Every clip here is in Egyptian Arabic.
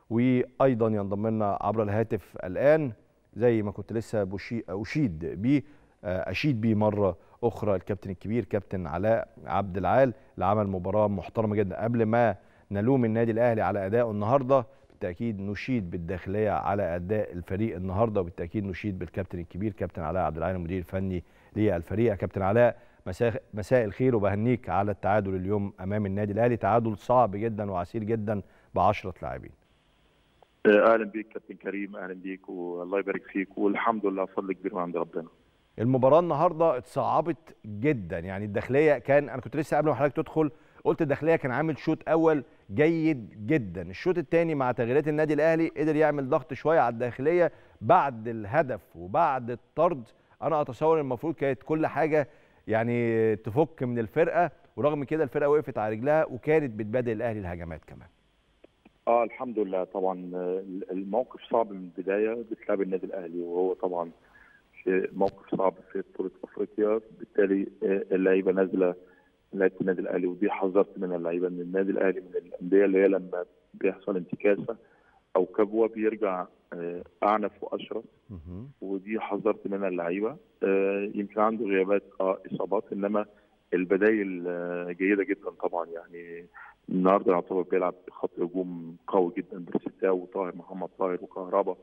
وايضا ينضم لنا عبر الهاتف الان زي ما كنت لسه اشيد بيه اشيد بيه مره اخرى الكابتن الكبير كابتن علاء عبد العال اللي عمل مباراه محترمه جدا قبل ما نلوم النادي الاهلي على ادائه النهارده بالتاكيد نشيد بالداخليه على اداء الفريق النهارده وبالتاكيد نشيد بالكابتن الكبير كابتن علاء عبد العال المدير الفني للفريق يا كابتن علاء مساء مساء الخير وبهنيك على التعادل اليوم امام النادي الاهلي تعادل صعب جدا وعسير جدا ب 10 لاعبين اهلا بيك كابتن كريم اهلا بيك والله يبارك فيك والحمد لله فضل كبير من عند ربنا المباراه النهارده اتصعبت جدا يعني الداخليه كان انا كنت لسه قبل ما حضرتك تدخل قلت الداخليه كان عامل شوط اول جيد جدا الشوط الثاني مع تغييرات النادي الاهلي قدر يعمل ضغط شويه على الداخليه بعد الهدف وبعد الطرد انا اتصور المفروض كانت كل حاجه يعني تفك من الفرقه ورغم كده الفرقه وقفت على رجلها وكانت بتبادل الاهلي الهجمات كمان اه الحمد لله طبعا الموقف صعب من البدايه بتلعب النادي الاهلي وهو طبعا في موقف صعب في بطوله افريقيا بالتالي اللعيبه نازله لعيبه النادي الاهلي ودي حذرت من اللعيبه ان النادي الاهلي من الانديه اللي هي لما بيحصل انتكاسه او كبوه بيرجع اعنف واشرس ودي حذرت منها اللعيبه يمكن عنده غيابات اه اصابات انما البدايل جيده جدا طبعا يعني النهارده يعتبر بيلعب خط هجوم قوي جدا برسيتاو وطاهر محمد طاهر وكهربا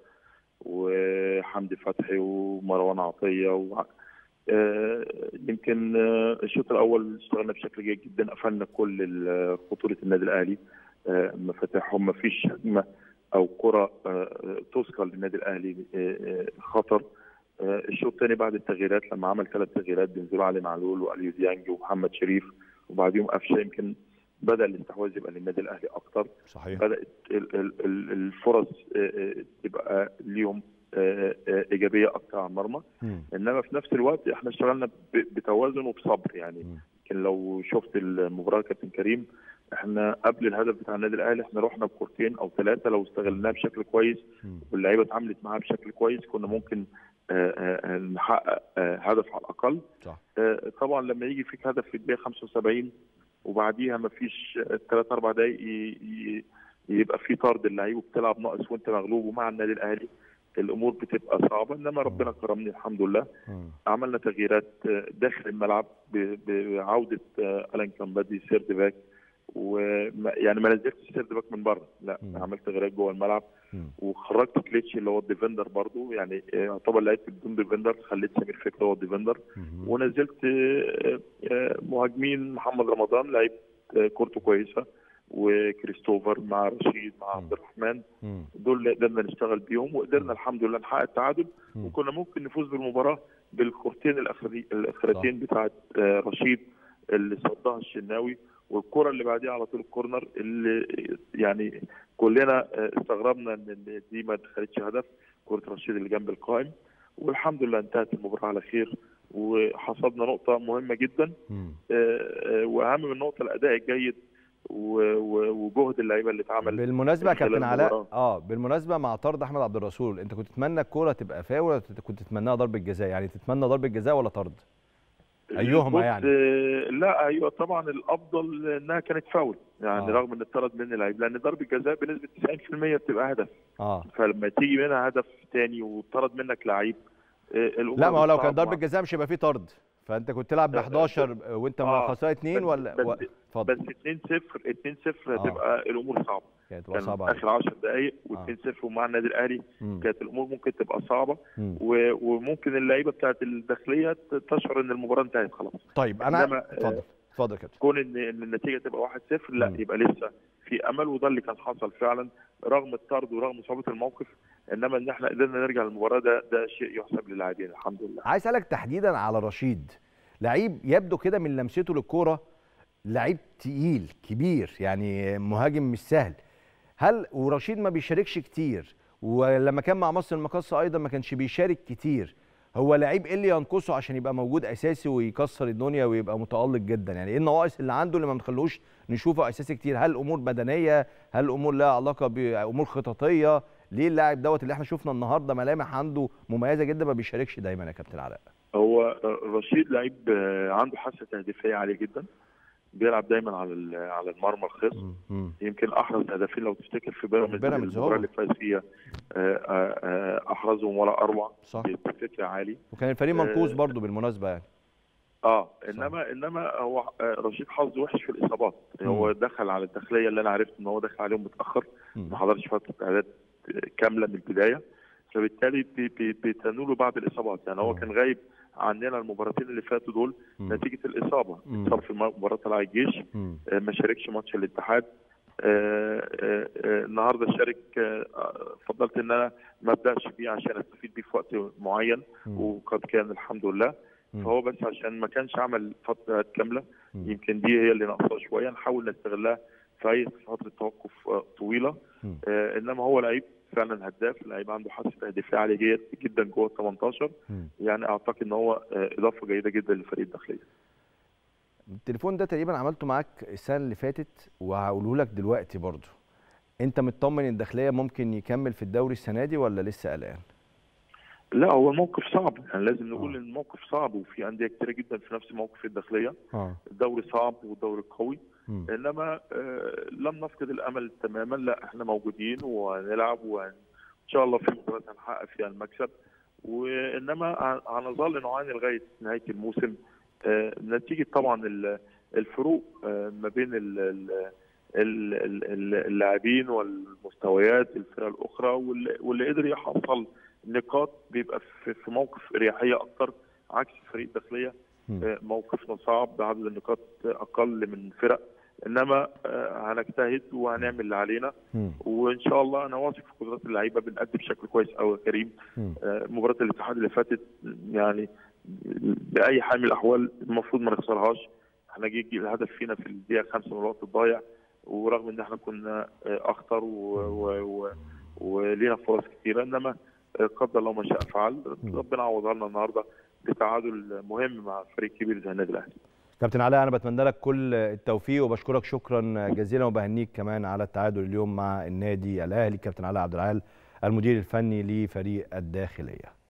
وحمدي فتحي ومروان عطيه و... آه يمكن آه الشوط الاول اشتغلنا بشكل جيد جدا قفلنا كل خطوره النادي الاهلي آه مفاتيحهم ما فيش هجمه او كره توصل للنادي الاهلي خطر الشوط الثاني بعد التغييرات لما عمل ثلاث تغييرات بينزلوا علي معلول واليو ديانج ومحمد شريف وبعديهم قفشه يمكن بدا الاستحواذ يبقى للنادي الاهلي اكتر صحيح بدات الفرص تبقى ليهم ايجابيه اكتر على المرمى انما في نفس الوقت احنا اشتغلنا بتوازن وبصبر يعني يمكن لو شفت المباراه كابتن كريم احنا قبل الهدف بتاع النادي الاهلي احنا رحنا بكورتين او ثلاثه لو استغلناه بشكل كويس واللعيبه اتعاملت معاه بشكل كويس كنا ممكن نحقق هدف على الاقل صح. طبعا لما يجي فيك هدف في الدقيقه 75 وبعديها ما فيش ثلاث اربع دقائق يبقى في طرد اللعيب وبتلعب ناقص وانت مغلوب ومع النادي الاهلي الامور بتبقى صعبه انما ربنا كرمني الحمد لله عملنا تغييرات داخل الملعب بعوده الان كامبادي سيرد باك ويعني ما نزلتش سيرد باك من بره لا م. عملت تغييرات جوه الملعب م. وخرجت كليتش اللي هو الديفندر برضو يعني يعتبر لعبت بدون ديفندر خليت سمير فكره هو الديفندر ونزلت مهاجمين محمد رمضان لعيب كورته كويسه وكريستوفر مع رشيد مع عبد الرحمن دول اللي قدرنا نشتغل بيهم وقدرنا الحمد لله نحقق التعادل وكنا ممكن نفوز بالمباراه بالكورتين الاخرتين بتاعت رشيد اللي صدها الشناوي والكره اللي بعديها على طول الكورنر اللي يعني كلنا استغربنا ان دي ما دخلتش هدف كره رشيد اللي جنب القائم والحمد لله انتهت المباراه على خير وحصدنا نقطه مهمه جدا واهم من النقطه الاداء الجيد وجهد اللعيبه اللي اتعمل بالمناسبه يا كابتن علاء اه بالمناسبه مع طرد احمد عبد الرسول انت كنت تتمنى الكوره تبقى فاول ولا كنت تتمناها ضربه جزاء يعني تتمنى ضربه جزاء ولا طرد ايهما يعني لا ايوه طبعا الافضل انها كانت فاول يعني آه. رغم ان اتطرد مني لعيب لان ضربه جزاء بنسبه 90% بتبقى هدف اه فلما تيجي منها هدف ثاني وطرد منك لعيب لا ما هو لو كان ضربه جزاء مش هيبقى فيه طرد فانت كنت تلعب ب 11 وانت آه. خسران 2 ولا اتفضل بس 2 0 2 0 هتبقى آه. الامور صعبه كانت تبقى صعبه اخر 10 دقائق و2 0 ومع النادي الاهلي كانت الامور ممكن تبقى صعبه و... وممكن اللعيبه بتاعت الداخليه تشعر ان المباراه انتهت خلاص طيب انا اتفضل اتفضل يا كابتن كون ان ان النتيجه تبقى 1 0 لا يبقى لسه في امل وده اللي كان حصل فعلا رغم الطرد ورغم صعوبه الموقف انما ان احنا قدرنا نرجع للمباراه ده ده شيء يحسب للاعبين الحمد لله عايز اسالك تحديدا على رشيد لعيب يبدو كده من لمسته للكوره لعيب تقيل كبير يعني مهاجم مش سهل هل ورشيد ما بيشاركش كتير ولما كان مع مصر المقاصه ايضا ما كانش بيشارك كتير هو لعيب ايه اللي ينقصه عشان يبقى موجود اساسي ويكسر الدنيا ويبقى متالق جدا يعني ايه النواقص اللي عنده اللي ما بنخلوش نشوفه اساسي كتير هل امور بدنيه هل امور لها علاقه بامور خططيه ليه اللاعب دوت اللي احنا شفنا النهارده ملامح عنده مميزه جدا ما بيشاركش دايما يا كابتن علاء هو رشيد لعيب عنده حاسه تهديفيه عاليه جدا بيلعب دايما على ال- على المرمى الخصم مم. مم. يمكن احرز هدفين لو تفتكر في بيراميدز بيراميدز المباراه هو. اللي فاز فيها آه، آه، آه، احرزهم ولا اروع صح بفكر عالي وكان الفريق منقوص آه، برضو بالمناسبه يعني اه انما انما هو آه، رشيد حظه وحش في الاصابات مم. هو دخل على الداخليه اللي انا عرفت ان هو دخل عليهم متاخر مم. ما حضرش فتره اعداد كامله من البدايه فبالتالي بي- بي- بيتنوا له بعض الاصابات يعني هو مم. كان غايب عننا المباراتين اللي فاتوا دول مم. نتيجه الاصابه مم. اتصاب في مباراه طلائع الجيش مم. آه، ما شاركش ماتش الاتحاد آه، آه، آه، النهارده شارك آه، آه، فضلت ان انا ما ابداش بيه عشان استفيد بيه في وقت معين مم. وقد كان الحمد لله مم. فهو بس عشان ما كانش عمل فتره كامله مم. يمكن دي هي اللي ناقصاه شويه نحاول نستغلها في اي فتره توقف آه، طويله مم. آه، انما هو لعيب فعلا هداف لعيب عنده حاسه تهديفيه عاليه جد- جدا جوه ال 18 مم. يعني اعتقد ان هو آه، اضافه جيده جدا للفريق الداخليه التليفون ده تقريبا عملته معاك السنه اللي فاتت وهقوله لك دلوقتي برضو انت مطمن ان الداخليه ممكن يكمل في الدوري السنه دي ولا لسه قلقان لا هو الموقف صعب يعني لازم نقول آه. ان الموقف صعب وفي انديه كتيره جدا في نفس موقف الداخليه اه الدوري صعب والدوري قوي مم. انما آه، لم نفقد الامل تماما لا احنا موجودين وهنلعب وان شاء الله في مباريات هنحقق فيها المكسب وانما هن- هنظل نعاني لغايه نهايه الموسم آه، نتيجه طبعا ال- الفروق آه، ما بين ال- ال- ال- ال- ال- اللاعبين والمستويات الفرق الاخرى واللي واللي قدر يحصل نقاط بيبقى في في موقف اريحيه اكتر عكس فريق الداخليه مم. آه، موقفنا صعب بعدد النقاط اقل من فرق انما آه، هنجتهد وهنعمل اللي علينا مم. وان شاء الله انا واثق في قدرات اللعيبه بنأدي بشكل كويس قوي يا كريم مم. آه، مباراه الاتحاد اللي فاتت يعني باي حال من الاحوال المفروض ما نخسرهاش احنا جه جه الهدف فينا في الدقيقه 5 من الوقت الضايع ورغم ان احنا كنا آه، اخطر و... و... و... ولينا فرص كثيره انما آه، قدر الله ما شاء فعل ربنا عوضها لنا النهارده بتعادل مهم مع فريق كبير زي النادي الاهلي كابتن علاء انا بتمنى لك كل التوفيق وبشكرك شكرا جزيلا وبهنيك كمان على التعادل اليوم مع النادي الاهلي كابتن علاء عبد العال المدير الفني لفريق الداخليه